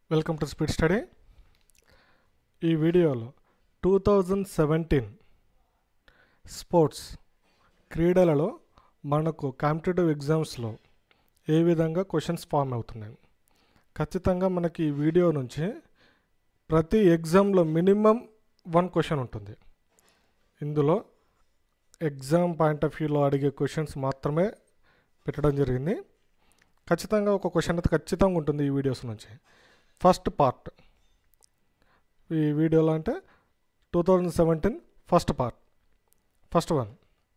welcome to speed study ఈ వీడియోలో two thousand seventeen sports క్రీడలలో మనకు కాంపిటేటివ్ ఎగ్జామ్స్లో ఏ విధంగా క్వశ్చన్స్ ఫామ్ అవుతున్నాయి ఖచ్చితంగా మనకి ఈ వీడియో నుంచి ప్రతి ఎగ్జామ్లో మినిమం వన్ క్వశ్చన్ ఉంటుంది ఇందులో ఎగ్జామ్ పాయింట్ ఆఫ్ వ్యూలో అడిగే క్వశ్చన్స్ మాత్రమే పెట్టడం జరిగింది ఖచ్చితంగా ఒక క్వశ్చన్ అయితే ఖచ్చితంగా ఉంటుంది ఈ వీడియోస్ నుంచి ఫస్ట్ పార్ట్ ఈ వీడియోలో అంటే two thousand seventeen first part first one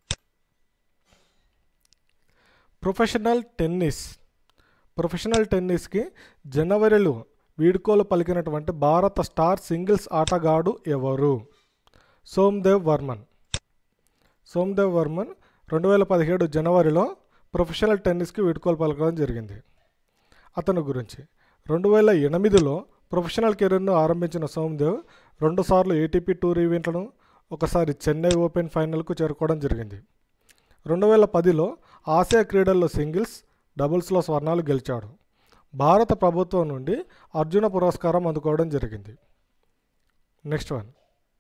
professional tennis professional టెన్నిస్కి జనవరిలో వీడ్కోలు పలికినటువంటి భారత స్టార్ సింగిల్స్ ఆటగాడు ఎవరు సోమ్దేవ్ వర్మన్ సోమ్దేవ్ వర్మన్ రెండు వేల పదిహేడు జనవరిలో ప్రొఫెషనల్ టెన్నిస్కి వీడ్కోలు పలకడం జరిగింది అతని గురించి రెండు వేల ఎనిమిదిలో ప్రొఫెషనల్ కెరీర్ను ఆరంభించిన సోమ్దేవ్ రెండుసార్లు ఏటీపీ టూర్ ఈవెంట్లను ఒకసారి చెన్నై ఓపెన్ ఫైనల్కు చేరుకోవడం జరిగింది రెండు వేల పదిలో ఆసియా క్రీడల్లో సింగిల్స్ డబుల్స్లో స్వర్ణాలు గెలిచాడు భారత ప్రభుత్వం నుండి అర్జున పురస్కారం అందుకోవడం జరిగింది నెక్స్ట్ వన్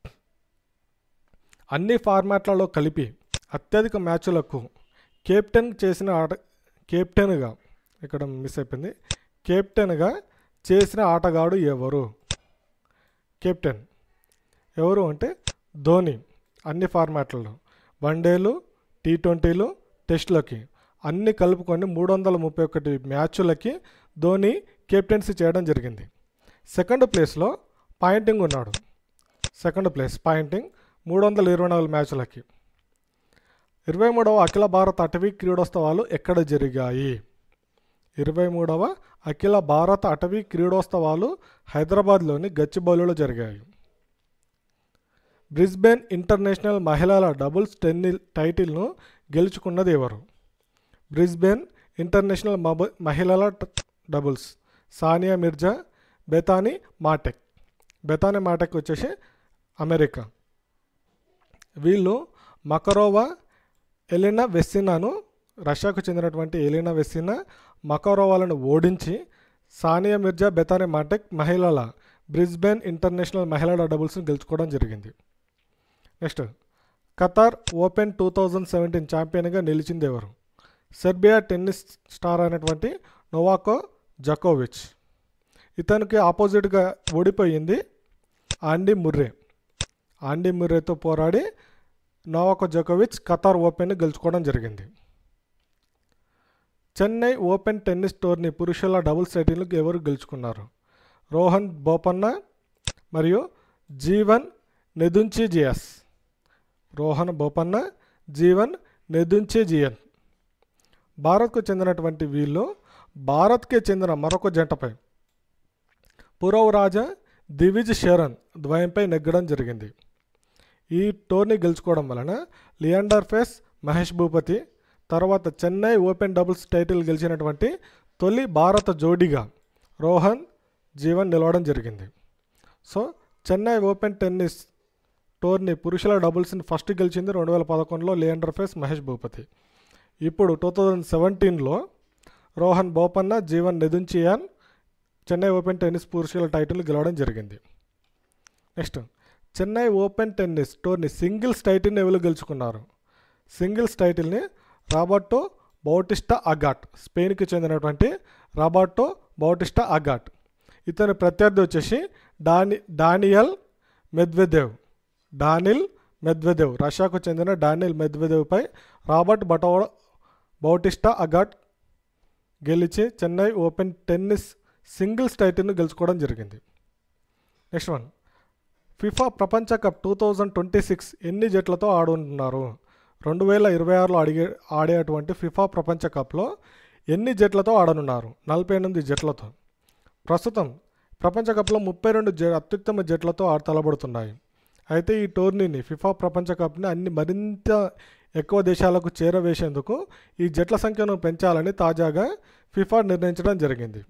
అన్ని ఫార్మాట్లలో కలిపి అత్యధిక మ్యాచ్లకు కెప్టెన్ చేసిన ఆట కెప్టెన్గా ఇక్కడ మిస్ అయిపోయింది కెప్టెన్గా చేసిన ఆటగాడు ఎవరు కెప్టెన్ ఎవరు అంటే ధోని అన్ని ఫార్మాట్లలో వన్డేలు టీ ట్వంటీలు టెస్టులకి అన్ని కలుపుకొని మూడు వందల ముప్పై ఒకటి మ్యాచ్లకి ధోని కెప్టెన్సీ చేయడం జరిగింది సెకండ్ ప్లేస్లో పాయింటింగ్ ఉన్నాడు సెకండ్ ప్లేస్ పాయింటింగ్ మూడు వందల ఇరవై నాలుగు మ్యాచ్లకి ఇరవై మూడవ అఖిల భారత అటవీ క్రీడోత్సవాలు ఎక్కడ జరిగాయి ఇరవై మూడవ అఖిల భారత అటవీ క్రీడోత్సవాలు హైదరాబాద్లోని గచ్చిబౌలిలో జరిగాయి బ్రిస్బెన్ ఇంటర్నేషనల్ మహిళల డబుల్స్ టెన్ని టైటిల్ను గెలుచుకున్నది ఎవరు బ్రిస్బెన్ ఇంటర్నేషనల్ మబ మహిళల ట- doubles Sania Mirza Bethanie Mattek Bethanie Mattek వచ్చేసి అమెరికా వీళ్ళు మకరోవా ఎలినా వెస్సినాను రష్యాకు చెందినటువంటి ఎలినా వెస్సినా మకరోవాలను ఓడించి సానియా మిర్జా బెతానీ మాటెక్ మహిళల బ్రిస్బెన్ ఇంటర్నేషనల్ మహిళల డబుల్స్ని గెలుచుకోవడం జరిగింది next Qatar open two thousand seventeen ఛాంపియన్గా నిలిచింది ఎవరు సెర్బియా టెన్నిస్ స్టార్ అయినటువంటి నోవాకో జకోవిచ్ ఇతనికి ఆపోజిట్గా ఓడిపోయింది ఆండీ ముర్రే ఆండీ ముర్రేతో పోరాడి నోవాకో జకోవిచ్ ఖతార్ ఓపెన్ గెలుచుకోవడం జరిగింది చెన్నై ఓపెన్ టెన్నిస్ టోర్నీ పురుషుల డబుల్స్ టైటిల్ను ఎవరు గెలుచుకున్నారు రోహన్ బోపన్న మరియు జీవన్ నెదుంచి జియాస్ రోహన్ బోపన్న జీవన్ నెదుంచి జియన్ భారత్కు చెందినటువంటి వీళ్ళు భారత్కి చెందిన మరొక జంటపై పురవ్ రాజా దివిజ్ శరణ్ ద్వయంపై నెగ్గడం జరిగింది ఈ టోర్నీ గెలుచుకోవడం వలన లియాండర్ ఫేస్ మహేష్ భూపతి తర్వాత చెన్నై ఓపెన్ డబుల్స్ టైటిల్ గెలిచినటువంటి తొలి భారత జోడీగా రోహన్ జీవన్ నిలవడం జరిగింది so Chennai open tennis tourney పురుషుల డబుల్స్ని ఫస్ట్ గెలిచింది రెండు వేల పదకొండులో లియాండర్ ఫేస్ మహేష్ భూపతి ఇప్పుడు టూ థౌజండ్ సెవెంటీన్లో రోహన్ బోపన్న జీవన్ నెదుంచియాన్ చెన్నై ఓపెన్ టెన్నిస్ పురుషుల టైటిల్ గెలవడం జరిగింది next Chennai open tennis tourney singles టైటిల్ని ఎవరు గెలుచుకున్నారు సింగిల్స్ టైటిల్ని రాబర్టో బౌటిస్టా అగాట్ స్పెయిన్కి చెందినటువంటి రాబర్టో బౌటిస్టా అగాట్ ఇతని ప్రత్యర్థి వచ్చేసి డాని డానియల్ మెద్వెదేవ్ డానిల్ మెద్వెదేవ్ రష్యాకు చెందిన డానిల్ మెద్వెదేవ్పై రాబర్ట్ బటో బౌటిస్టా అగాట్ గెలిచి చెన్నై ఓపెన్ టెన్నిస్ సింగిల్స్ టైటిల్ను గెలుచుకోవడం జరిగింది నెక్స్ట్ వన్ ఫిఫా ప్రపంచ cup two thousand twenty six ఎన్ని జట్లతో ఆడుతున్నారు రెండు వేల ఇరవై ఆరులో అడిగే ఆడేటువంటి ఫిఫా ప్రపంచ కప్లో ఎన్ని జట్లతో ఆడనున్నారు నలభై ఎనిమిది జట్లతో ప్రస్తుతం ప్రపంచ కప్లో ముప్పై రెండు జ అత్యుత్తమ జట్లతో ఆడ తలబడుతున్నాయి అయితే ఈ టోర్నీని ఫిఫా ప్రపంచ కప్ని అన్ని మరింత ఎక్కువ దేశాలకు చేరవేసేందుకు ఈ జట్ల సంఖ్యను పెంచాలని తాజాగా ఫిఫా నిర్ణయించడం జరిగింది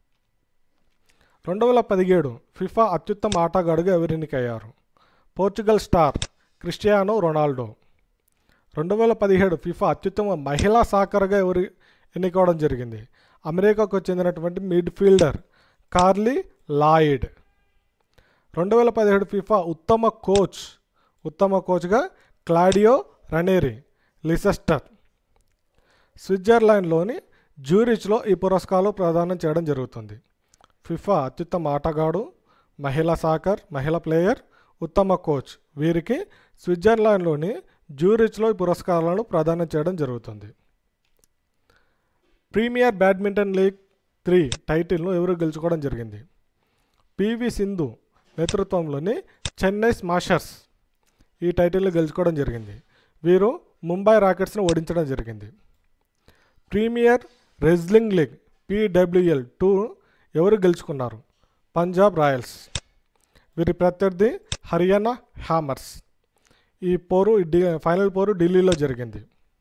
రెండు వేల పదిహేడు ఫిఫా అత్యుత్తమ ఆటగాడుగా ఎవరు ఎన్నికయ్యారు పోర్చుగల్ స్టార్ క్రిస్టియానో రొనాల్డో రెండు వేల పదిహేడు ఫిఫా అత్యుత్తమ మహిళా సాకర్గా ఎవరు ఎన్నికవడం జరిగింది అమెరికాకు చెందినటువంటి మిడ్ ఫీల్డర్ కార్లీ లాయిడ్ రెండు వేల పదిహేడు ఫిఫా ఉత్తమ కోచ్ ఉత్తమ కోచ్గా క్లాడియో రనేరి లిసెస్టర్ స్విట్జర్లాండ్లోని జ్యూరిచ్లో ఈ పురస్కారాలు ప్రదానం చేయడం జరుగుతుంది ఫిఫా అత్యుత్తమ ఆటగాడు మహిళా సాకర్ మహిళా ప్లేయర్ ఉత్తమ కోచ్ వీరికి స్విట్జర్లాండ్లోని జ్యూరిచ్లో ఈ పురస్కారాలను ప్రదానం చేయడం జరుగుతుంది ప్రీమియర్ బ్యాడ్మింటన్ లీగ్ త్రీ టైటిల్ను ఎవరు గెలుచుకోవడం జరిగింది పివి సింధు నేతృత్వంలోని చెన్నై స్మాషర్స్ ఈ టైటిల్ను గెలుచుకోవడం జరిగింది వీరు ముంబై రాకెట్స్ను ఓడించడం జరిగింది premier wrestling league PWL two ఎవరు గెలుచుకున్నారు పంజాబ్ రాయల్స్ వీరి ప్రత్యర్థి హర్యానా హ్యామర్స్ ఈ పోరు ఢి ఫైనల్ పోరు ఢిల్లీలో జరిగింది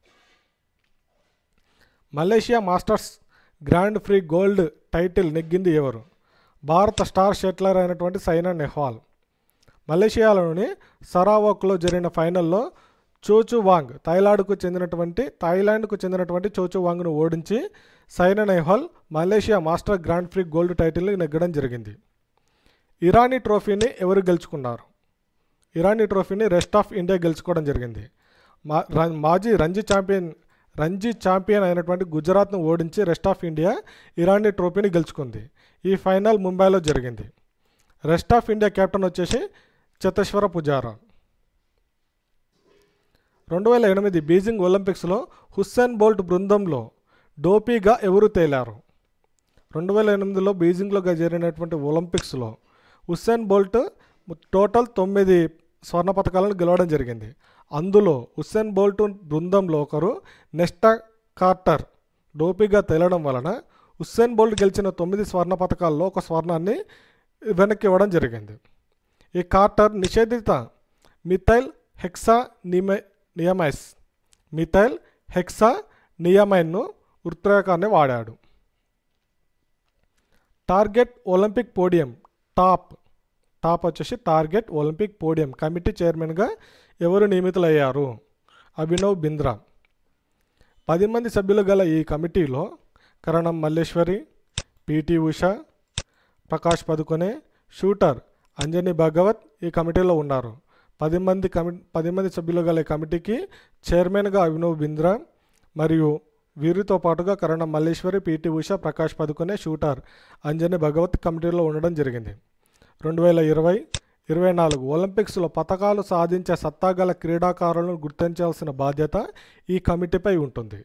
Malaysia masters grand prix gold title నెగ్గింది ఎవరు భారత స్టార్ షట్లర్ అయినటువంటి సైనా నెహ్వాల్ మలేషియాలోని సరావాక్లో జరిగిన ఫైనల్లో చోచు వాంగ్ థాయిలాండ్కు చెందినటువంటి థాయిలాండ్కు చెందినటువంటి చోచు వాంగ్ను ఓడించి Saina Nehwal Malaysia master grand prix gold title నెగ్గడం జరిగింది ఇరానీ ట్రోఫీని ఎవరు గెలుచుకున్నారు ఇరానీ ట్రోఫీని రెస్ట్ ఆఫ్ ఇండియా గెలుచుకోవడం జరిగింది మా ర- మాజీ రంజీ ఛాంపియన్ రంజీ ఛాంపియన్ అయినటువంటి గుజరాత్ను ఓడించి రెస్ట్ ఆఫ్ ఇండియా ఇరానీ ట్రోఫీని గెలుచుకుంది ఈ ఫైనల్ ముంబైలో జరిగింది రెస్ట్ ఆఫ్ ఇండియా కెప్టెన్ వచ్చేసి చతేశ్వర పుజారా రెండు వేల ఎనిమిది బీజింగ్ ఒలింపిక్స్లో హుస్సేన్ బోల్ట్ బృందంలో డోపీగా ఎవరు తేలారు రెండు వేల ఎనిమిదిలో బీజింగ్లో జరిగినటువంటి ఒలింపిక్స్లో హుస్సేన్ బోల్ట్ టోటల్ తొమ్మిది స్వర్ణ పథకాలను గెలవడం జరిగింది అందులో హుస్సేన్ బోల్ట్ బృందంలో ఒకరు నెస్టా కార్టర్ డోపీగా తేలడం వలన హుస్సేన్ బోల్ట్ గెలిచిన తొమ్మిది స్వర్ణ పథకాల్లో ఒక స్వర్ణాన్ని వెనక్కి ఇవ్వడం జరిగింది ఈ కార్టర్ నిషేధిత మిథైల్ హెక్సా నిమె నియమైస్ మిథైల్ హెక్సా నియమైన్ను ఉత్ప్రేరకాన్ని వాడాడు target Olympic podium top top వచ్చేసి టార్గెట్ ఒలింపిక్ పోడియం కమిటీ చైర్మన్గా ఎవరు నియమితులయ్యారు అభినవ్ బింద్రా పది మంది సభ్యులు గల ఈ కమిటీలో కరణం మల్లేశ్వరి పిటి ఉష ప్రకాష్ పదుకొనే షూటర్ అంజనీ భాగవత్ ఈ కమిటీలో ఉన్నారు పది మంది కమి పది మంది సభ్యులు గల ఈ కమిటీకి చైర్మన్గా అభినవ్ బింద్రా మరియు వీరితో పాటుగా కరణం మల్లేశ్వరి పిటి ఉష ప్రకాష్ పదుకొనే షూటర్ అంజనీ భగవత్ కమిటీలో ఉండడం జరిగింది రెండు వేల ఇరవై ఇరవై నాలుగు ఒలింపిక్స్లో పథకాలు సాధించే సత్తాగల క్రీడాకారులను గుర్తించాల్సిన బాధ్యత ఈ కమిటీపై ఉంటుంది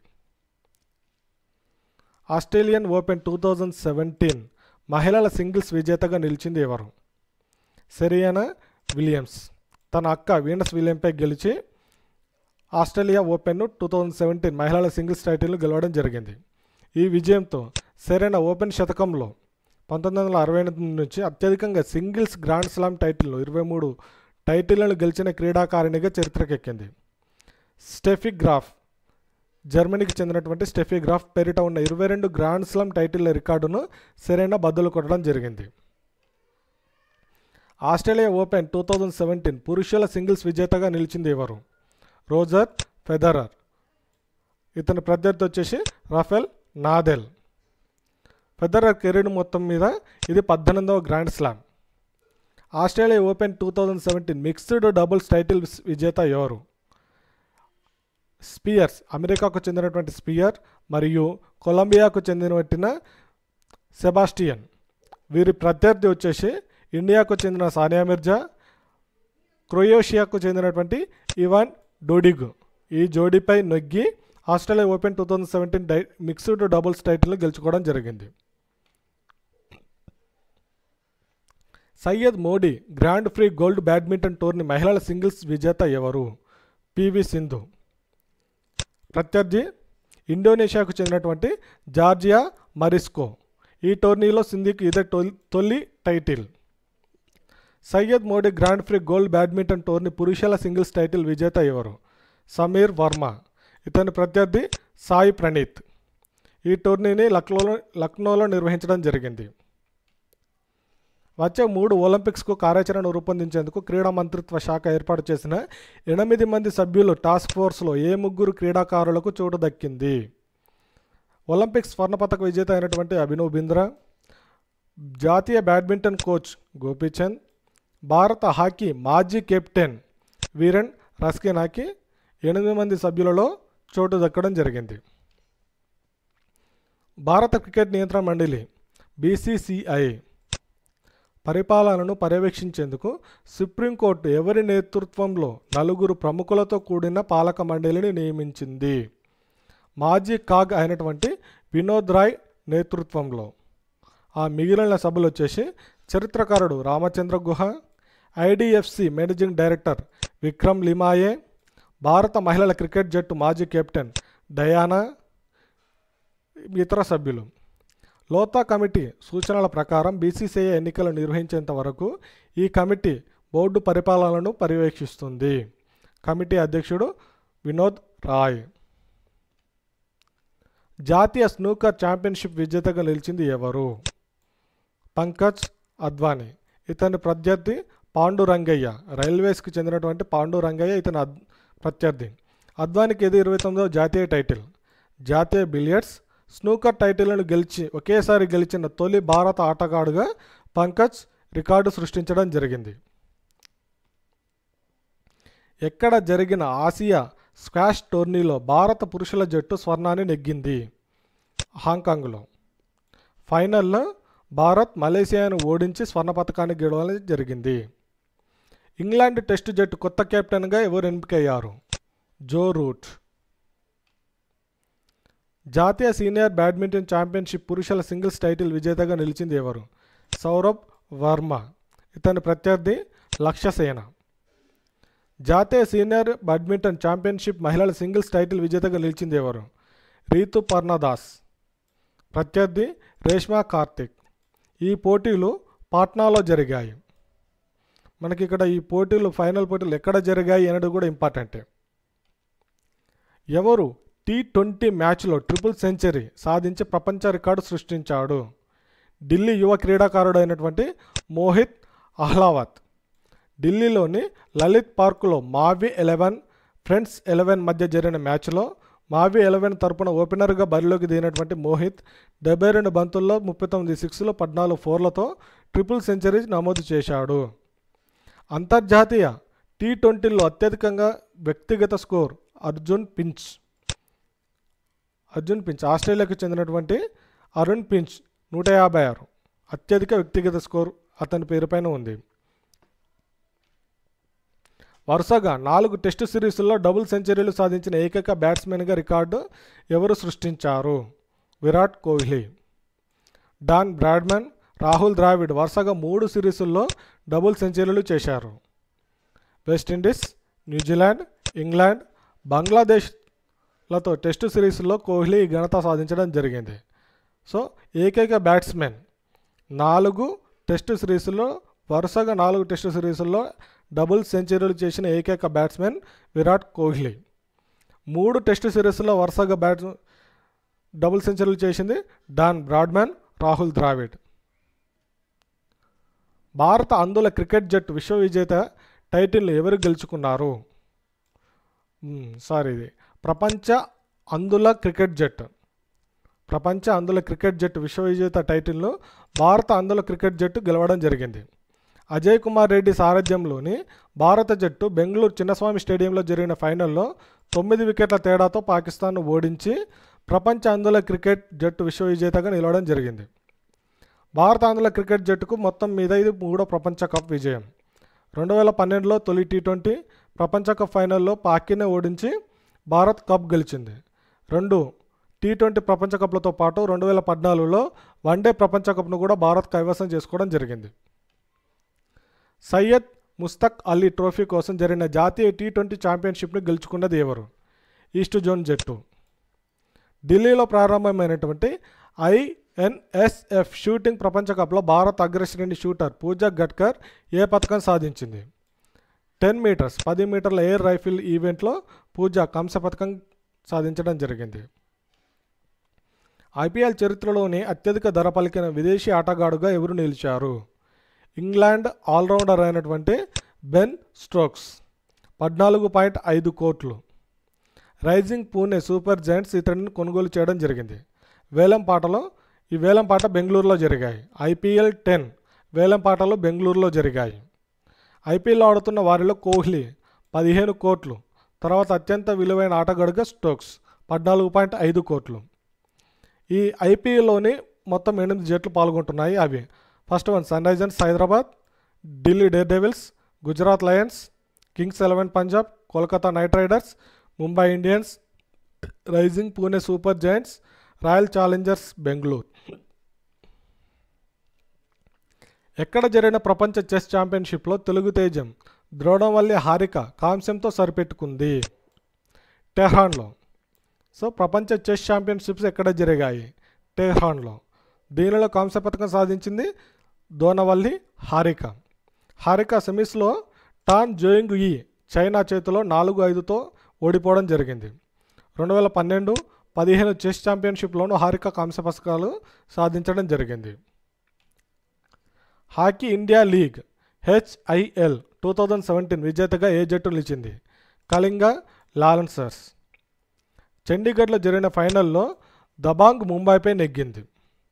Australian open two thousand seventeen మహిళల సింగిల్స్ విజేతగా నిలిచింది ఎవరు సెరియానా విలియమ్స్ తన అక్క వీనస్ విలియంపై గెలిచి ఆస్ట్రేలియా ఓపెన్ను టూ థౌజండ్ సెవెంటీన్ మహిళల సింగిల్స్ టైటిల్ను గెలవడం జరిగింది ఈ విజయంతో సెరెనా ఓపెన్ శతకంలో పంతొమ్మిది వందల అరవై ఎనిమిది నుంచి అత్యధికంగా సింగిల్స్ గ్రాండ్ స్లామ్ టైటిల్లో ఇరవై మూడు టైటిళ్లను గెలిచిన క్రీడాకారిణిగా చరిత్రకెక్కింది స్టెఫీ గ్రాఫ్ జర్మనీకి చెందినటువంటి స్టెఫీ గ్రాఫ్ పేరిట ఉన్న ఇరవై రెండు గ్రాండ్ స్లామ్ టైటిల్ల రికార్డును సెరెనా బద్దలు కొట్టడం జరిగింది Australia open two thousand seventeen పురుషుల సింగిల్స్ విజేతగా నిలిచింది ఎవరు రోజర్ ఫెదరర్ ఇతని ప్రత్యర్థి వచ్చేసి రాఫెల్ నాదెల్ ఫెదరర్ కెరీర్ మొత్తం మీద ఇది పద్దెనిమిదవ grand slam Australia open two thousand seventeen mixed doubles title విజేత ఎవరు స్పియర్స్ అమెరికాకు చెందినటువంటి స్పియర్ మరియు కొలంబియాకు చెందినట్టిన సెబాస్టియన్ వీరి ప్రత్యర్థి వచ్చేసి ఇండియాకు చెందిన సానియా మిర్జా క్రొయేషియాకు చెందినటువంటి ఇవాన్ డోడిగ్ ఈ జోడీపై నొగ్గి Australia open two thousand seventeen డై మిక్స్డ్ డబుల్స్ టైటిల్ను గెలుచుకోవడం జరిగింది Syed Modi grand prix gold badminton tourney మహిళల సింగిల్స్ విజేత ఎవరు పివి సింధు ప్రత్యర్థి ఇండోనేషియాకు చెందినటువంటి జార్జియా మరిస్కో ఈ టోర్నీలో సింధుకి ఇదే తొలి తొలి title Syed Modi grand prix gold badminton tourney పురుషుల సింగిల్స్ టైటిల్ విజేత ఎవరు సమీర్ వర్మ ఇతని ప్రత్యర్థి సాయి ప్రణీత్ ఈ టోర్నీని లక్నోలో లక్నోలో నిర్వహించడం జరిగింది వచ్చే మూడు ఒలింపిక్స్కు కార్యాచరణ రూపొందించేందుకు క్రీడా మంత్రిత్వ శాఖ ఏర్పాటు చేసిన ఎనిమిది మంది సభ్యులు టాస్క్ ఫోర్స్లో ఏ ముగ్గురు క్రీడాకారులకు చోటు దక్కింది ఒలింపిక్స్ స్వర్ణ పథక విజేత అయినటువంటి అభినవ్ బింద్రా జాతీయ బ్యాడ్మింటన్ కోచ్ గోపీచంద్ భారత హాకీ మాజీ కెప్టెన్ వీరన్ రస్కినాకి ఎనిమిది మంది సభ్యులలో చోటు దక్కడం జరిగింది భారత క్రికెట్ నియంత్రణ మండలి బీసీసీఐ పరిపాలనను పర్యవేక్షించేందుకు సుప్రీంకోర్టు ఎవరి నేతృత్వంలో నలుగురు ప్రముఖులతో కూడిన పాలక మండలిని నియమించింది మాజీ కాగ్ అయినటువంటి వినోద్ రాయ్ నేతృత్వంలో ఆ మిగిలిన సభలు వచ్చేసి చరిత్రకారుడు Ramachandra Guha IDFC managing director Vikram Limaye భారత మహిళల క్రికెట్ జట్టు మాజీ కెప్టెన్ డయానా ఇతర సభ్యులు లోతా కమిటీ సూచనల ప్రకారం బీసీసీఐ ఎన్నికలు నిర్వహించేంత వరకు ఈ కమిటీ బోర్డు పరిపాలనను పర్యవేక్షిస్తుంది కమిటీ అధ్యక్షుడు వినోద్ రాయ్ జాతీయ స్నూకర్ ఛాంపియన్షిప్ విజేతగా నిలిచింది ఎవరు పంకజ్ అద్వానీ ఇతని ప్రత్యర్థి పాండురంగయ్య రైల్వేస్కి చెందినటువంటి పాండురంగయ్య ఇతని అద్ ప్రత్యర్థి అద్వానికి ఇది ఇరవై తొమ్మిదవ జాతీయ టైటిల్ జాతీయ బిలియర్డ్స్ స్నూకర్ టైటిల్ను గెలిచి ఒకేసారి గెలిచిన తొలి భారత ఆటగాడుగా పంకజ్ రికార్డు సృష్టించడం జరిగింది ఎక్కడ జరిగిన ఆసియా స్క్వాష్ టోర్నీలో భారత పురుషుల జట్టు స్వర్ణాన్ని నెగ్గింది హాంకాంగ్లో ఫైనల్లో భారత్ మలేసియాను ఓడించి స్వర్ణ పథకాన్ని గెలవడం జరిగింది ఇంగ్లాండ్ టెస్ట్ జట్టు కొత్త కెప్టెన్గా ఎవరు ఎంపికయ్యారు జో రూట్ జాతీయ సీనియర్ బ్యాడ్మింటన్ ఛాంపియన్షిప్ పురుషుల సింగిల్స్ టైటిల్ విజేతగా నిలిచింది ఎవరు సౌరభ్ వర్మ ఇతని ప్రత్యర్థి లక్ష్యసేన జాతీయ సీనియర్ బ్యాడ్మింటన్ ఛాంపియన్షిప్ మహిళల సింగిల్స్ టైటిల్ విజేతగా నిలిచింది ఎవరు రీతు పర్ణదాస్ ప్రత్యర్థి రేష్మా కార్తిక్ ఈ పోటీలు పాట్నాలో జరిగాయి మనకి ఇక్కడ ఈ పోటీలు ఫైనల్ పోటీలు ఎక్కడ జరిగాయి అనేది కూడా ఇంపార్టెంటే ఎవరు టీ ట్వంటీ మ్యాచ్లో ట్రిపుల్ సెంచరీ సాధించి ప్రపంచ రికార్డు సృష్టించాడు ఢిల్లీ యువ క్రీడాకారుడు అయినటువంటి మోహిత్ అహ్లావత్ ఢిల్లీలోని లలిత్ పార్కులో మావి ఎలెవెన్ ఫ్రెండ్స్ ఎలెవెన్ మధ్య జరిగిన మ్యాచ్లో మావి ఎలెవెన్ తరపున ఓపెనర్గా బరిలోకి దిగినటువంటి మోహిత్ డెబ్బై రెండు బంతుల్లో ముప్పై తొమ్మిది సిక్స్లో పద్నాలుగు ఫోర్లతో ట్రిపుల్ సెంచరీ నమోదు చేశాడు అంతర్జాతీయ టీ ట్వంటీలో అత్యధికంగా వ్యక్తిగత score Arjun Finch Arjun Finch ఆస్ట్రేలియాకు చెందినటువంటి అరుణ్ పించ్ నూట యాభై ఆరు అత్యధిక వ్యక్తిగత స్కోర్ అతని పేరుపైన ఉంది వరుసగా నాలుగు టెస్టు సిరీస్ల్లో డబుల్ సెంచరీలు సాధించిన ఏకైక బ్యాట్స్మెన్గా రికార్డు ఎవరు సృష్టించారు విరాట్ కోహ్లీ డాన్ బ్రాడ్మన్ రాహుల్ ద్రావిడ్ వరుసగా మూడు సిరీసుల్లో డబుల్ సెంచరీలు చేశారు వెస్టిండీస్ న్యూజిలాండ్ ఇంగ్లాండ్ బంగ్లాదేశ్లతో టెస్టు సిరీస్లో కోహ్లీ ఈ ఘనత సాధించడం జరిగింది సో ఏకైక బ్యాట్స్మెన్ నాలుగు టెస్టు సిరీస్లో వరుసగా నాలుగు టెస్టు సిరీస్ల్లో డబుల్ సెంచరీలు చేసిన ఏకైక బ్యాట్స్మెన్ విరాట్ కోహ్లీ మూడు టెస్టు సిరీస్లో వరుసగా బ్యాట్స్ డబుల్ సెంచరీలు చేసింది డాన్ బ్రాడ్మ్యాన్ రాహుల్ ద్రావిడ్ భారత అందుల క్రికెట్ జట్టు విశ్వ విజేత టైటిల్ను ఎవరు గెలుచుకున్నారు సారీ ఇది ప్రపంచ అందుల క్రికెట్ జట్టు ప్రపంచ అందుల క్రికెట్ జట్టు విశ్వ విజేత టైటిల్ను భారత అందుల క్రికెట్ జట్టు గెలవడం జరిగింది అజయ్ కుమార్ రెడ్డి సారథ్యంలోని భారత జట్టు బెంగళూరు చిన్నస్వామి స్టేడియంలో జరిగిన ఫైనల్లో తొమ్మిది వికెట్ల తేడాతో పాకిస్తాన్ను ఓడించి ప్రపంచ అందుల క్రికెట్ జట్టు విశ్వ విజేతగా నిలవడం జరిగింది భారత ఆంధ్ర క్రికెట్ జట్టుకు మొత్తం మీద ఇది మూడో ప్రపంచ కప్ విజయం రెండు వేల పన్నెండులో తొలి టీ ట్వంటీ ప్రపంచ కప్ ఫైనల్లో పాకినే ఓడించి భారత్ కప్ గెలిచింది రెండు టీ ట్వంటీ ప్రపంచ కప్లతో పాటు రెండు వేల పద్నాలుగులో వన్డే ప్రపంచ కప్ను కూడా భారత్ కైవసం చేసుకోవడం జరిగింది సయ్యద్ ముస్తక్ అలీ ట్రోఫీ కోసం జరిగిన జాతీయ టీ ట్వంటీ ఛాంపియన్షిప్ను గెలుచుకున్నది ఎవరు ఈస్ట్ జోన్ జట్టు ఢిల్లీలో ప్రారంభమైనటువంటి ఐఎన్ఎస్ఎఫ్ షూటింగ్ ప్రపంచ కప్లో భారత్ అగ్రశ్రేణి షూటర్ పూజా గట్కర్ ఏ పథకం సాధించింది టెన్ మీటర్స్ పది మీటర్ల ఎయిర్ రైఫిల్ ఈవెంట్లో పూజ కాంస్య పథకం సాధించడం జరిగింది ఐపీఎల్ చరిత్రలోని అత్యధిక ధర పలికిన విదేశీ ఆటగాడుగా ఎవరు నిలిచారు ఇంగ్లాండ్ ఆల్రౌండర్ అయినటువంటి బెన్ స్ట్రోక్స్ పద్నాలుగు పాయింట్ ఐదు కోట్లు రైజింగ్ పూణే సూపర్ జైంట్స్ ఇతడిని కొనుగోలు చేయడం జరిగింది వేలం పాటలో ఈ వేలంపాట బెంగళూరులో జరిగాయి ఐపీఎల్ టెన్ వేలంపాటలు బెంగళూరులో జరిగాయి ఐపీఎల్లో ఆడుతున్న వారిలో కోహ్లీ పదిహేను కోట్లు తర్వాత అత్యంత విలువైన ఆటగాడుగా స్టోక్స్ పద్నాలుగు పాయింట్ ఐదు కోట్లు ఈ ఐపీఎల్లోని మొత్తం ఎనిమిది జట్లు పాల్గొంటున్నాయి అవి first one sun risers Hyderabad Delhi dare devils Gujarat lions kings eleven Punjab Kolkata knight riders Mumbai Indians rising Pune super giants royal challengers Bengaluru ఎక్కడ జరిగిన ప్రపంచ చెస్ ఛాంపియన్షిప్లో తెలుగు తేజం ద్రోణవల్లి హారిక కాంస్యంతో సరిపెట్టుకుంది టెహ్రాన్లో సో ప్రపంచ చెస్ ఛాంపియన్షిప్స్ ఎక్కడ జరిగాయి టెహ్రాన్లో దీనిలో కాంస్య పథకం సాధించింది దోనవల్లి హారిక హారిక సెమీస్లో టాన్ జోయింగ్ ఈ చైనా చేతిలో నాలుగు ఐదుతో ఓడిపోవడం జరిగింది రెండు వేల పన్నెండు పదిహేను చెస్ ఛాంపియన్షిప్లోనూ హారిక కాంస్య పథకాలు సాధించడం జరిగింది hockey India league HIL two thousand seventeen విజేతగా ఏ జట్టు నిలిచింది కళింగ లాలన్సర్స్ చండీగఢ్లో జరిగిన ఫైనల్లో దబాంగ్ ముంబైపై నెగ్గింది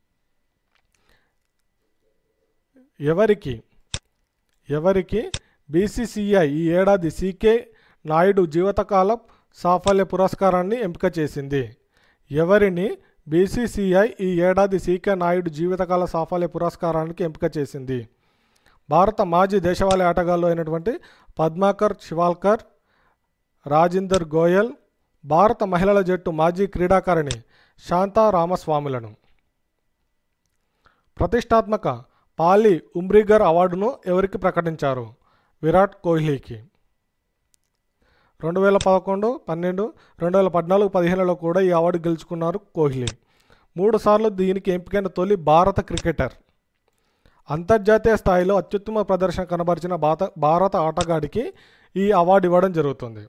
ఎవరికి ఎవరికి బీసీసీఐ ఈ ఏడాది సీకే నాయుడు జీవితకాల సాఫల్య పురస్కారాన్ని ఎంపిక చేసింది ఎవరిని బీసీసీఐ ఈ ఏడాది సీకే నాయుడు జీవితకాల సాఫల్య పురస్కారానికి ఎంపిక చేసింది భారత మాజీ దేశవాళీ ఆటగాళ్ళు అయినటువంటి పద్మాకర్ శివాల్కర్ రాజిందర్ గోయల్ భారత మహిళల జట్టు మాజీ క్రీడాకారిణి శాంతా రామస్వాములను ప్రతిష్టాత్మక పాలి ఉమ్రిగర్ అవార్డును ఎవరికి ప్రకటించారు విరాట్ కోహ్లీకి రెండు వేల పదకొండు పన్నెండు రెండు వేల పద్నాలుగు పదిహేనులో కూడా ఈ అవార్డు గెలుచుకున్నారు కోహ్లీ మూడు సార్లు దీనికి ఎంపికైన తొలి భారత క్రికెటర్ అంతర్జాతీయ స్థాయిలో అత్యుత్తమ ప్రదర్శన కనబరిచిన భారత భారత ఆటగాడికి ఈ అవార్డు ఇవ్వడం జరుగుతుంది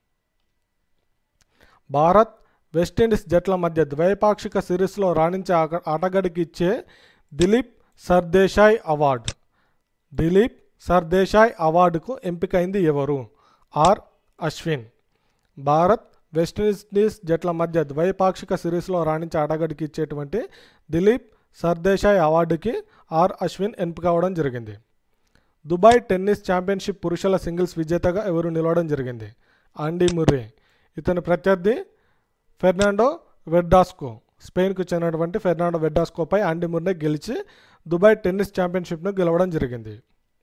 భారత్ వెస్టిండీస్ జట్ల మధ్య ద్వైపాక్షిక సిరీస్లో రాణించే ఆట- ఆటగాడికి ఇచ్చే దిలీప్ సర్దేశాయ్ అవార్డు దిలీప్ సర్దేశాయ్ అవార్డుకు ఎంపికైంది ఎవరు ఆర్ అశ్విన్ భారత్ వెస్టిండీస్ జట్ల మధ్య ద్వైపాక్షిక సిరీస్లో రాణించే ఆటగాడికి ఇచ్చేటువంటి దిలీప్ సర్దేశాయ్ అవార్డుకి ఆర్ అశ్విన్ ఎంపిక అవ్వడం జరిగింది దుబాయ్ టెన్నిస్ ఛాంపియన్షిప్ పురుషుల సింగిల్స్ విజేతగా ఎవరు నిలవడం జరిగింది ఆండీ ముర్రే ఇతని ప్రత్యర్థి ఫెర్నాండో వెడ్డాస్కో స్పెయిన్కు చెందినటువంటి ఫెర్నాండో వెడ్డాస్కోపై ఆండీ ముర్రే గెలిచి దుబాయ్ టెన్నిస్ ఛాంపియన్షిప్ను గెలవడం జరిగింది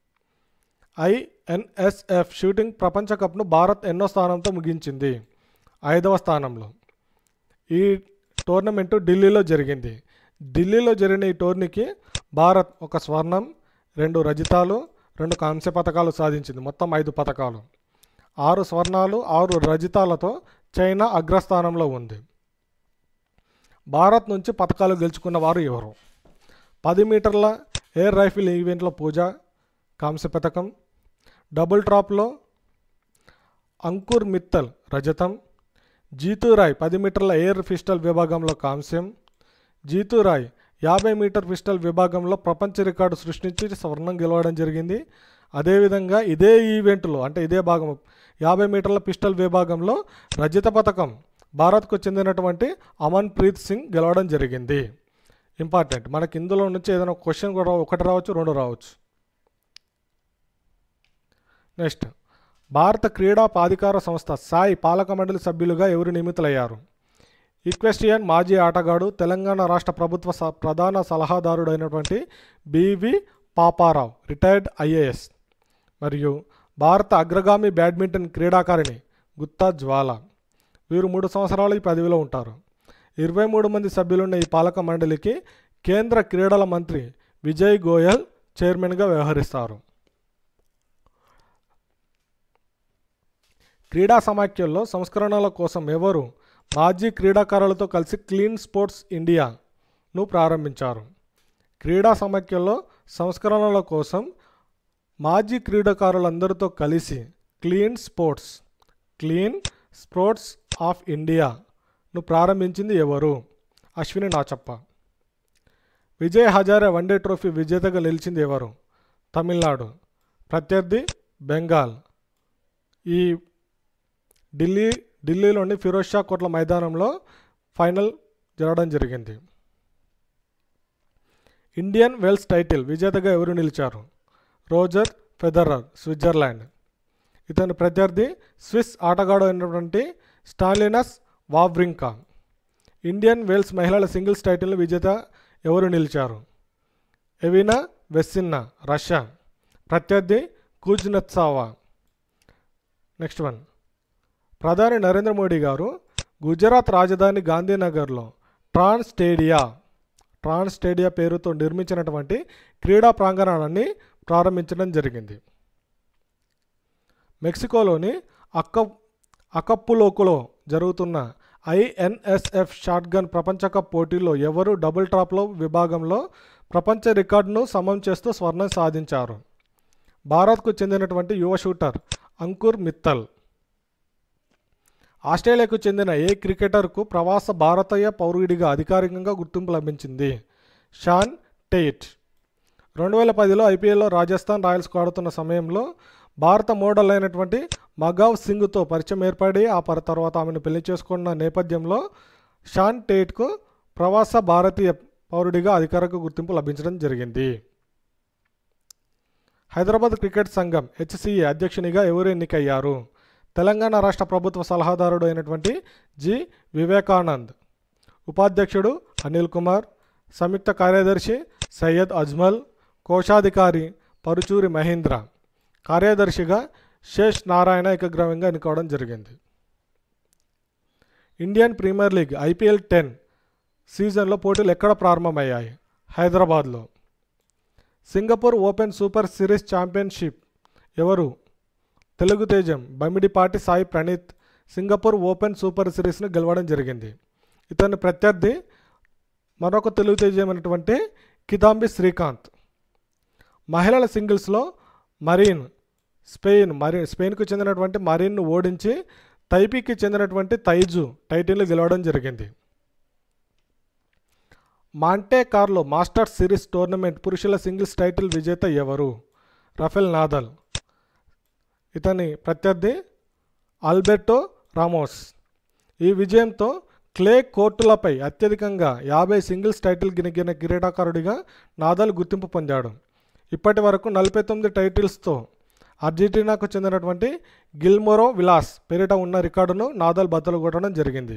ఐఎన్ఎస్ఎఫ్ షూటింగ్ ప్రపంచ కప్ను భారత్ ఎన్నో స్థానంతో ముగించింది ఐదవ స్థానంలో ఈ టోర్నమెంటు ఢిల్లీలో జరిగింది ఢిల్లీలో జరిగిన ఈ టోర్నీకి భారత్ ఒక స్వర్ణం రెండు రజితాలు రెండు కాంస్య పథకాలు సాధించింది మొత్తం ఐదు పథకాలు ఆరు స్వర్ణాలు ఆరు రజితాలతో చైనా అగ్రస్థానంలో ఉంది భారత్ నుంచి పథకాలు గెలుచుకున్న వారు ఎవరు పది మీటర్ల ఎయిర్ రైఫిల్ ఈవెంట్లో పూజ కాంస్య పథకం డబుల్ ట్రాప్లో అంకుర్ మిత్తల్ రజతం జీతురాయ్ పది మీటర్ల ఎయిర్ పిస్టల్ విభాగంలో కాంస్యం జీతురాయ్ యాభై మీటర్ పిస్టల్ విభాగంలో ప్రపంచ రికార్డు సృష్టించి స్వర్ణం గెలవడం జరిగింది అదేవిధంగా ఇదే ఈవెంట్లో అంటే ఇదే భాగం యాభై మీటర్ల పిస్టల్ విభాగంలో రజిత పథకం భారత్కు చెందినటువంటి అమన్ ప్రీత్ సింగ్ గెలవడం జరిగింది ఇంపార్టెంట్ మనకి ఇందులో నుంచి ఏదైనా క్వశ్చన్ కూడా ఒకటి రావచ్చు రెండు రావచ్చు నెక్స్ట్ భారత క్రీడా ప్రాధికార సంస్థ సాయి పాలక మండలి సభ్యులుగా ఎవరు నియమితులయ్యారు ఈక్వెస్టియన్ మాజీ ఆటగాడు తెలంగాణ రాష్ట్ర ప్రభుత్వ స- ప్రధాన సలహాదారుడు అయినటువంటి బివి పాపారావు రిటైర్డ్ ఐఏఎస్ మరియు భారత అగ్రగామి బ్యాడ్మింటన్ క్రీడాకారిణి గుత్తా జ్వాల వీరు మూడు సంవత్సరాలు ఈ పదవిలో ఉంటారు ఇరవై మూడు మంది సభ్యులున్న ఈ పాలక మండలికి కేంద్ర క్రీడల మంత్రి విజయ్ గోయల్ చైర్మన్గా వ్యవహరిస్తారు క్రీడా సమాఖ్యల్లో సంస్కరణల కోసం ఎవరు మాజీ క్రీడాకారులతో కలిసి క్లీన్ స్పోర్ట్స్ ఇండియాను ప్రారంభించారు క్రీడా సమాఖ్యల్లో సంస్కరణల కోసం మాజీ క్రీడాకారులందరితో కలిసి clean sports clean sports of ఇండియాను ప్రారంభించింది ఎవరు అశ్విని నాచప్ప విజయ్ హజారే వన్డే ట్రోఫీ విజేతగా నిలిచింది ఎవరు తమిళనాడు ప్రత్యర్థి బెంగాల్ ఈ ఢిల్లీ ఢిల్లీలోని ఫిరోజ్ షా కోట్ల మైదానంలో ఫైనల్ జరగడం జరిగింది ఇండియన్ వెల్స్ టైటిల్ విజేతగా ఎవరు నిలిచారు రోజర్ ఫెదరర్ స్విట్జర్లాండ్ ఇతని ప్రత్యర్థి స్విస్ ఆటగాడు అయినటువంటి స్టాలినస్ వావ్రింకా ఇండియన్ వేల్స్ మహిళల సింగిల్స్ టైటిల్ విజేత ఎవరు నిలిచారు ఎవినా వెస్సిన్నా రష్యా ప్రత్యర్థి కూజ్నత్సావా నెక్స్ట్ వన్ ప్రధాని నరేంద్ర మోడీ గారు గుజరాత్ రాజధాని గాంధీనగర్లో ట్రాన్ స్టేడియా ట్రాన్ స్టేడియా పేరుతో నిర్మించినటువంటి క్రీడా ప్రాంగణాన్ని ప్రారంభించడం జరిగింది మెక్సికోలోని అక్క అకప్పులోకులో జరుగుతున్న ఐఎన్ఎస్ఎఫ్ షాట్గన్ ప్రపంచ కప్ పోటీల్లో ఎవరు డబుల్ టాప్లో విభాగంలో ప్రపంచ రికార్డును సమం చేస్తూ స్వర్ణం సాధించారు భారత్కు చెందినటువంటి యువ షూటర్ అంకుర్ మిత్తల్ ఆస్ట్రేలియాకు చెందిన ఏ క్రికెటర్కు ప్రవాస భారతీయ పౌరుడిగా అధికారికంగా గుర్తింపు లభించింది షాన్ టెయిట్ రెండు వేల పదిలో ఐపీఎల్లో రాజస్థాన్ రాయల్స్కు ఆడుతున్న సమయంలో భారత మోడల్ అయినటువంటి మగావ్ సింగ్తో పరిచయం ఏర్పడి ఆ పర తర్వాత ఆమెను పెళ్లి చేసుకున్న నేపథ్యంలో షాన్ టెయిట్కు ప్రవాస భారతీయ పౌరుడిగా అధికారిక గుర్తింపు లభించడం జరిగింది హైదరాబాద్ క్రికెట్ సంఘం హెచ్సిఏ అధ్యక్షునిగా ఎవరు ఎన్నికయ్యారు తెలంగాణ రాష్ట్ర ప్రభుత్వ సలహాదారుడు అయినటువంటి జి వివేకానంద్ ఉపాధ్యక్షుడు అనిల్ కుమార్ సంయుక్త కార్యదర్శి సయ్యద్ అజ్మల్ కోశాధికారి పరుచూరి మహేంద్ర కార్యదర్శిగా శేష్ నారాయణ ఏకగ్రవంగా ఎన్నుకోవడం జరిగింది Indian premier league IPL ten సీజన్లో పోటీలు ఎక్కడ ప్రారంభమయ్యాయి హైదరాబాద్లో Singapore open super series championship ఎవరు తెలుగు తేజం Bamidipati Sai Praneeth Singapore open super సిరీస్ను గెలవడం జరిగింది ఇతని ప్రత్యర్థి మరొక తెలుగు తేజమైనటువంటి కిదాంబి శ్రీకాంత్ మహిళల సింగిల్స్లో మరీన్ స్పెయిన్ మరి స్పెయిన్కు చెందినటువంటి మరీన్ను ఓడించి తైపీకి చెందినటువంటి తైజు టైటిల్ గెలవడం జరిగింది Monte Carlo masters series tournament పురుషుల సింగిల్స్ టైటిల్ విజేత ఎవరు రఫెల్ నాదల్ ఇతని ప్రత్యర్థి ఆల్బెర్టో రామోస్ ఈ విజయంతో క్లే కోర్టులపై అత్యధికంగా యాభై సింగిల్స్ టైటిల్ గినిగిన క్రీడాకారుడిగా నాదల్ గుర్తింపు పొందాడు ఇప్పటి వరకు నలభై తొమ్మిది టైటిల్స్తో అర్జెంటీనాకు చెందినటువంటి గిల్మోరో విలాస్ పేరిట ఉన్న రికార్డును నాదల్ బద్దలు కొట్టడం జరిగింది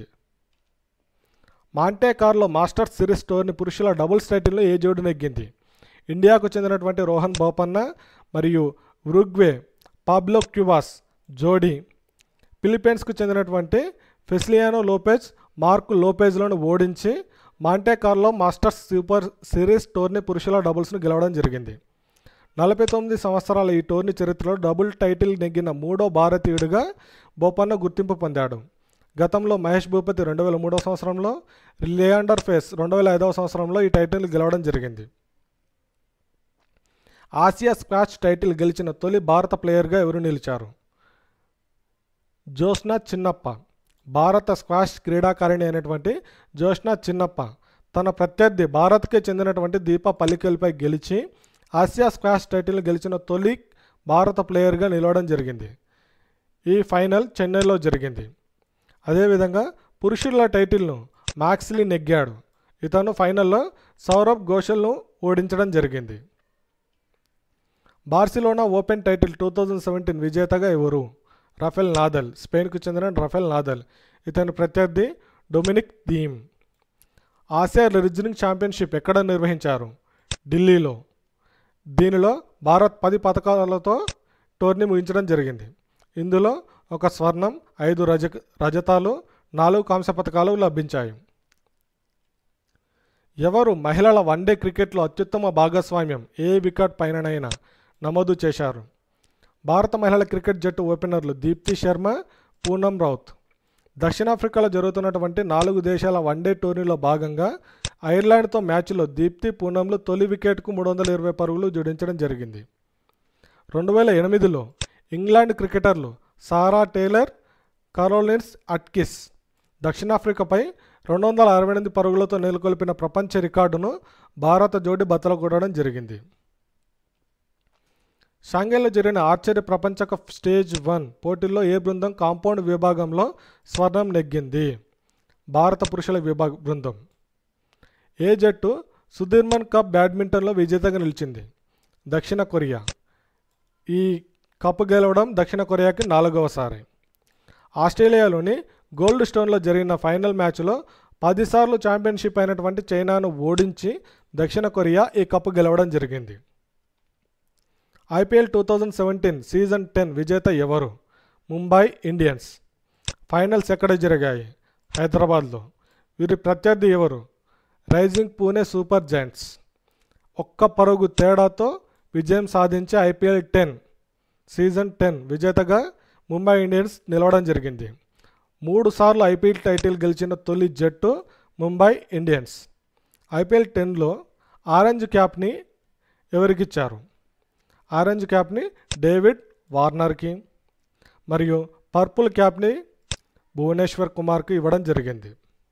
మాంటే కార్లో మాస్టర్స్ సిరీస్ టోర్ని పురుషుల డబుల్స్ టైటిల్లో ఏ జోడు నెగ్గింది ఇండియాకు చెందినటువంటి రోహన్ బోపన్న మరియు ఉరుగ్వే పాబ్లో క్యూబాస్ జోడీ ఫిలిప్పీన్స్కు చెందినటువంటి ఫెసిలియానో లోపెజ్ మార్కు లోపెజ్లను ఓడించి Monte Carlo masters super series tourney పురుషుల డబుల్స్ను గెలవడం జరిగింది నలభై తొమ్మిది సంవత్సరాల ఈ టోర్నీ చరిత్రలో డబుల్ టైటిల్ నెగ్గిన మూడో భారతీయుడిగా బోపన్న గుర్తింపు పొందాడు గతంలో మహేష్ భూపతి రెండు వేల మూడవ సంవత్సరంలో లియాండర్ ఫేస్ రెండు వేల ఐదవ సంవత్సరంలో ఈ టైటిల్ గెలవడం జరిగింది ఆసియా స్క్వాష్ టైటిల్ గెలిచిన తొలి భారత ప్లేయర్గా ఎవరు నిలిచారు జోష్నా చిన్నప్ప భారత స్క్వాష్ క్రీడాకారిణి అయినటువంటి జోష్నా చిన్నప్ప తన ప్రత్యర్థి భారత్కే చెందినటువంటి దీప పల్లికల్పై గెలిచి ఆసియా స్క్వాష్ టైటిల్ గెలిచిన తొలి భారత ప్లేయర్గా నిలవడం జరిగింది ఈ ఫైనల్ చెన్నైలో జరిగింది అదేవిధంగా పురుషుల టైటిల్ను మ్యాక్స్లీ నెగ్గాడు ఇతను ఫైనల్లో సౌరభ్ ఘోషల్ను ఓడించడం జరిగింది Barcelona open title two thousand seventeen విజేతగా ఎవరు రఫెల్ నాదల్ స్పెయిన్కు చెందిన రఫెల్ నాదల్ ఇతని ప్రత్యర్థి డొమినిక్ థీమ్ ఆసియా రీజనింగ్ ఛాంపియన్షిప్ ఎక్కడ నిర్వహించారు ఢిల్లీలో దీనిలో భారత్ పది పథకాలతో టోర్నీ ముగించడం జరిగింది ఇందులో ఒక స్వర్ణం ఐదు రజ రజతాలు నాలుగు కాంస్య పథకాలు లభించాయి ఎవరు మహిళల వన్డే క్రికెట్లో అత్యుత్తమ భాగస్వామ్యం ఏ వికెట్ పైననైనా నమోదు చేశారు భారత మహిళల క్రికెట్ జట్టు ఓపెనర్లు దీప్తి శర్మ పూనం రౌత్ దక్షిణాఫ్రికాలో జరుగుతున్నటువంటి నాలుగు దేశాల వన్డే టోర్నీలో భాగంగా ఐర్లాండ్తో మ్యాచ్లో దీప్తి పూనంలు తొలి వికెట్కు మూడు వందల ఇరవై పరుగులు జోడించడం జరిగింది రెండు వేల ఎనిమిదిలో ఇంగ్లాండ్ క్రికెటర్లు సారా టేలర్ కరోలిన్స్ అట్కిస్ దక్షిణాఫ్రికాపై రెండు వందల అరవై ఎనిమిది పరుగులతో నెలకొల్పిన ప్రపంచ రికార్డును భారత జోడి బద్దలు కొట్టడం జరిగింది షాంఘైలో జరిగిన ఆర్చరీ ప్రపంచ కప్ స్టేజ్ వన్ పోటీల్లో ఏ బృందం కాంపౌండ్ విభాగంలో స్వర్ణం నెగ్గింది భారత పురుషుల విభాగ బృందం ఏ జట్టు సుధీర్మన్ కప్ బ్యాడ్మింటన్లో విజేతగా నిలిచింది దక్షిణ కొరియా ఈ కప్ గెలవడం దక్షిణ కొరియాకి నాలుగవసారి ఆస్ట్రేలియాలోని గోల్డ్ స్టోన్లో జరిగిన ఫైనల్ మ్యాచ్లో పదిసార్లు ఛాంపియన్షిప్ అయినటువంటి చైనాను ఓడించి దక్షిణ కొరియా ఈ కప్ గెలవడం జరిగింది IPL two thousand seventeen season ten విజేత ఎవరు ముంబై ఇండియన్స్ ఫైనల్స్ ఎక్కడ జరిగాయి హైదరాబాద్లో వీరి ప్రత్యర్థి ఎవరు రైజింగ్ పూణే సూపర్ జాయింట్స్ ఒక్క పరుగు తేడాతో విజయం సాధించి ఐపీఎల్ టెన్ సీజన్ టెన్ విజేతగా ముంబై ఇండియన్స్ నిలవడం జరిగింది మూడు సార్లు ఐపీఎల్ టైటిల్ గెలిచిన తొలి జట్టు ముంబై ఇండియన్స్ ఐపీఎల్ టెన్లో ఆరెంజ్ క్యాప్ని ఎవరికిచ్చారు ఆరెంజ్ క్యాప్ని డేవిడ్ వార్నర్కి మరియు పర్పుల్ క్యాప్ని భువనేశ్వర్ కుమార్కి ఇవ్వడం జరిగింది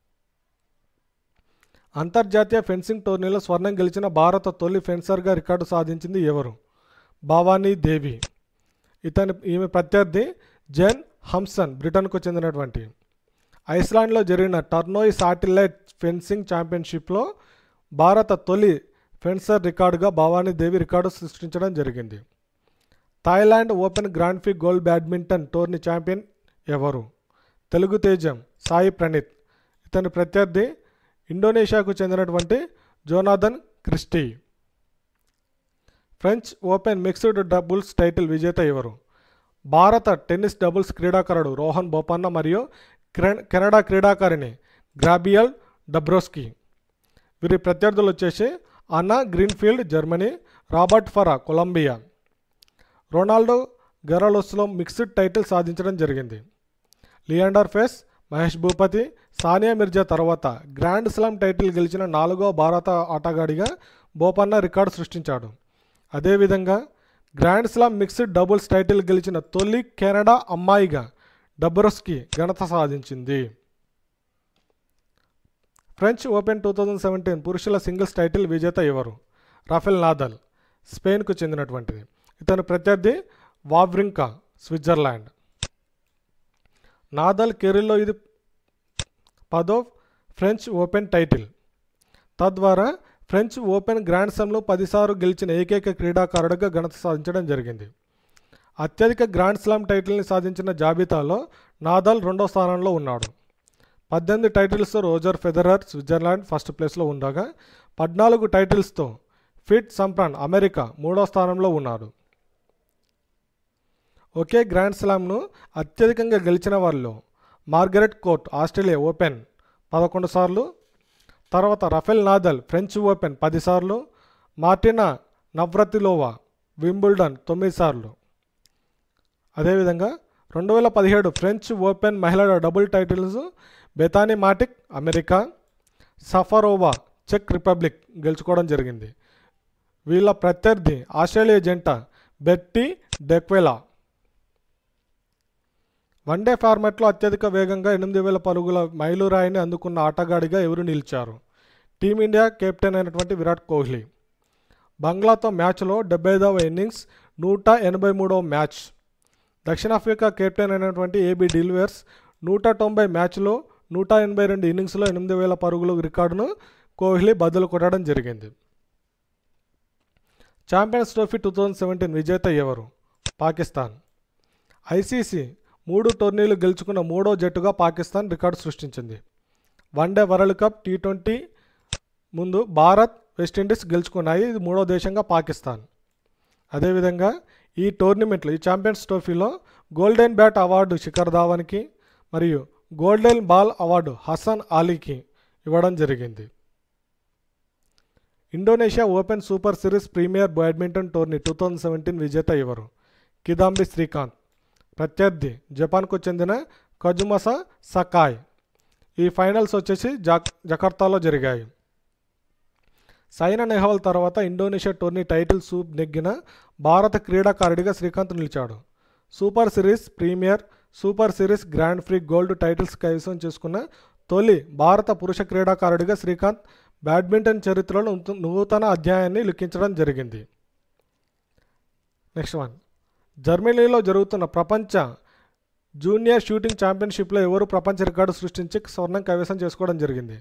అంతర్జాతీయ ఫెన్సింగ్ టోర్నీలో స్వర్ణం గెలిచిన భారత తొలి ఫెన్సర్గా రికార్డు సాధించింది ఎవరు భవానీ దేవి ఇతని ఈమె ప్రత్యర్థి జెన్ హంసన్ బ్రిటన్కు చెందినటువంటి ఐస్లాండ్లో జరిగిన టర్నోయ్ సాటిలైట్ ఫెన్సింగ్ ఛాంపియన్షిప్లో భారత తొలి ఫెన్సర్ రికార్డుగా భవానీ దేవి రికార్డు సృష్టించడం జరిగింది థాయిలాండ్ ఓపెన్ గ్రాండ్ ఫీ గోల్డ్ బ్యాడ్మింటన్ టోర్నీ ఛాంపియన్ ఎవరు తెలుగు తేజం సాయి ప్రణీత్ ఇతని ప్రత్యర్థి ఇండోనేషియాకు చెందినటువంటి Jonathan Christie French open mixed doubles title విజేత ఎవరు భారత టెన్నిస్ డబుల్స్ క్రీడాకారుడు రోహన్ బోపన్న మరియు క్రె- కెనడా క్రీడాకారిణి గ్రాబియల్ డబ్రోస్కీ వీరి ప్రత్యర్థులు వచ్చేసి Anna Greenfield Germany Robert Farah Colombia Roland గెరాలోస్లో మిక్స్డ్ టైటిల్ సాధించడం జరిగింది లియాండర్ ఫెస్ మహేష్ భూపతి సానియా మిర్జా తర్వాత గ్రాండ్ స్లామ్ టైటిల్ గెలిచిన నాలుగో భారత ఆటగాడిగా బోపన్న రికార్డు సృష్టించాడు అదేవిధంగా grand slam mixed doubles title గెలిచిన తొలి కెనడా అమ్మాయిగా డబ్రోస్కి ఘనత సాధించింది French open two thousand seventeen పురుషుల సింగిల్స్ టైటిల్ విజేత ఎవరు రాఫెల్ నాదల్ స్పెయిన్కు చెందినటువంటిది ఇతని ప్రత్యర్థి వావ్రింకా స్విట్జర్లాండ్ నాదల్ కెరీర్లో ఇది పదో ఫ్రెంచ్ ఓపెన్ టైటిల్ తద్వారా ఫ్రెంచ్ ఓపెన్ గ్రాండ్ స్లామ్లో పదిసార్లు గెలిచిన ఏకైక క్రీడాకారుడిగా ఘనత సాధించడం జరిగింది అత్యధిక గ్రాండ్ స్లామ్ టైటిల్ని సాధించిన జాబితాలో నాదాల్ రెండో స్థానంలో ఉన్నాడు పద్దెనిమిది టైటిల్స్తో రోజర్ ఫెదరర్ స్విట్జర్లాండ్ ఫస్ట్ ప్లేస్లో ఉండగా పద్నాలుగు టైటిల్స్తో ఫిట్ సంప్రాన్ అమెరికా మూడో స్థానంలో ఉన్నాడు ఒకే గ్రాండ్ స్లామ్ను అత్యధికంగా గెలిచిన వాళ్ళు మార్గరెట్ కోర్ట్ ఆస్ట్రేలియా ఓపెన్ పదకొండు సార్లు తర్వాత రఫెల్ నాదల్ ఫ్రెంచ్ ఓపెన్ పదిసార్లు మార్టినా నవ్రతిలోవా వింబుల్డన్ తొమ్మిది సార్లు అదేవిధంగా రెండు వేల పదిహేడు ఫ్రెంచ్ ఓపెన్ మహిళల double titles Bethanie Mattek America Safarova చెక్ రిపబ్లిక్ గెలుచుకోవడం జరిగింది వీళ్ళ ప్రత్యర్థి ఆస్ట్రేలియా జంట బెట్టి డెక్వెలా వన్డే ఫార్మాట్లో అత్యధిక వేగంగా ఎనిమిది వేల పరుగుల మైలురాయిని అందుకున్న ఆటగాడిగా ఎవరు నిలిచారు టీమిండియా కెప్టెన్ అయినటువంటి విరాట్ కోహ్లీ బంగ్లాతో మ్యాచ్లో డెబ్బై ఐదవ ఇన్నింగ్స్ నూట ఎనభై మూడవ మ్యాచ్ దక్షిణాఫ్రికా కెప్టెన్ అయినటువంటి ఏబి డిల్వేర్స్ నూట తొంభై మ్యాచ్లో నూట ఎనభై రెండు ఇన్నింగ్స్లో ఎనిమిది వేల పరుగుల రికార్డును కోహ్లీ బదులు కొట్టడం జరిగింది champions trophy two thousand seventeen విజేత ఎవరు పాకిస్తాన్ ఐసీసీ మూడు టోర్నీలు గెలుచుకున్న మూడో జట్టుగా పాకిస్తాన్ రికార్డు సృష్టించింది one day world cup T twenty ముందు భారత్ వెస్టిండీస్ గెలుచుకున్నాయి ఇది మూడో దేశంగా పాకిస్తాన్ అదేవిధంగా ఈ టోర్నమెంట్లో ఈ ఛాంపియన్స్ ట్రోఫీలో గోల్డెన్ బ్యాట్ అవార్డు శిఖర్ ధావన్కి మరియు గోల్డెన్ బాల్ అవార్డు హసన్ అలీకి ఇవ్వడం జరిగింది Indonesia open super series premier badminton tourney two thousand seventeen విజేత ఎవరు కిదాంబి శ్రీకాంత్ ప్రత్యర్థి జపాన్కు చెందిన కజుమసా సకాయ్ ఈ ఫైనల్స్ వచ్చేసి జక్ జకర్తాలో జరిగాయి సైనా నెహ్వాల్ తర్వాత ఇండోనేషియా టోర్నీ టైటిల్ సూప్ నెగ్గిన భారత క్రీడాకారుడిగా శ్రీకాంత్ నిలిచాడు super series premier super series grand prix gold titles కైవసం చేసుకున్న తొలి భారత పురుష క్రీడాకారుడిగా శ్రీకాంత్ బ్యాడ్మింటన్ చరిత్రలో నూత- నూతన అధ్యాయాన్ని లిఖించడం జరిగింది నెక్స్ట్ వన్ జర్మనీలో జరుగుతున్న ప్రపంచ జూనియర్ షూటింగ్ ఛాంపియన్షిప్లో ఎవరు ప్రపంచ రికార్డు సృష్టించి స్వర్ణం కైవసం చేసుకోవడం జరిగింది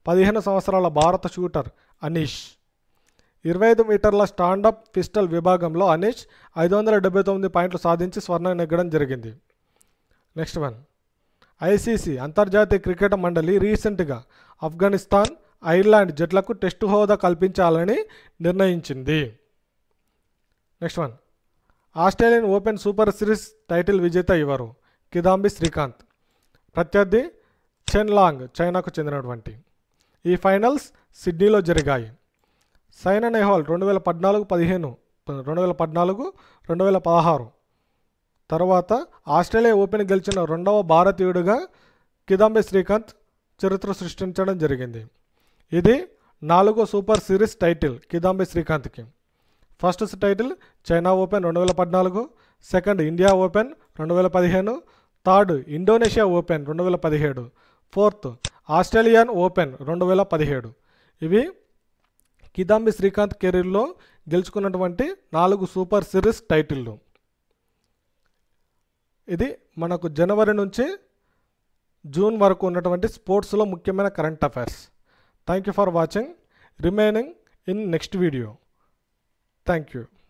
పదిహేను సంవత్సరాల భారత షూటర్ అనీష్ ఇరవై ఐదు మీటర్ల స్టాండప్ పిస్టల్ విభాగంలో అనీష్ ఐదు వందల డెబ్బై తొమ్మిది పాయింట్లు సాధించి స్వర్ణం నెగ్గడం జరిగింది నెక్స్ట్ వన్ ఐసీసీ అంతర్జాతీయ క్రికెట్ మండలి రీసెంట్గా ఆఫ్ఘనిస్తాన్ ఐర్లాండ్ జట్లకు టెస్టు హోదా కల్పించాలని నిర్ణయించింది next one Australian open super series title విజేత ఎవరు కిదాంబి శ్రీకాంత్ ప్రత్యర్థి చెన్ లాంగ్ చైనాకు చెందినటువంటి ఈ ఫైనల్స్ సిడ్నీలో జరిగాయి సైనా నెహ్వాల్ రెండు వేల పద్నాలుగు పదిహేను రెండు వేల పద్నాలుగు రెండు వేల పదహారు తర్వాత ఆస్ట్రేలియా ఓపెన్ గెలిచిన రెండవ భారతీయుడిగా కిదాంబి శ్రీకాంత్ చరిత్ర సృష్టించడం జరిగింది ఇది నాలుగో సూపర్ సిరీస్ టైటిల్ కిదాంబి శ్రీకాంత్కి ఫస్ట్ టైటిల్ చైనా ఓపెన్ రెండు వేల పద్నాలుగు సెకండ్ ఇండియా ఓపెన్ రెండు వేల పదిహేను థర్డ్ ఇండోనేషియా ఓపెన్ రెండు వేల పదిహేడు ఫోర్త్ ఆస్ట్రేలియన్ ఓపెన్ రెండు వేల పదిహేడు ఇవి కిదాంబి శ్రీకాంత్ కెరీర్లో గెలుచుకున్నటువంటి నాలుగు సూపర్ సిరీస్ టైటిళ్ళు ఇది మనకు జనవరి నుంచి జూన్ వరకు ఉన్నటువంటి స్పోర్ట్స్లో ముఖ్యమైన current affairs thank you for watching remaining in next video thank you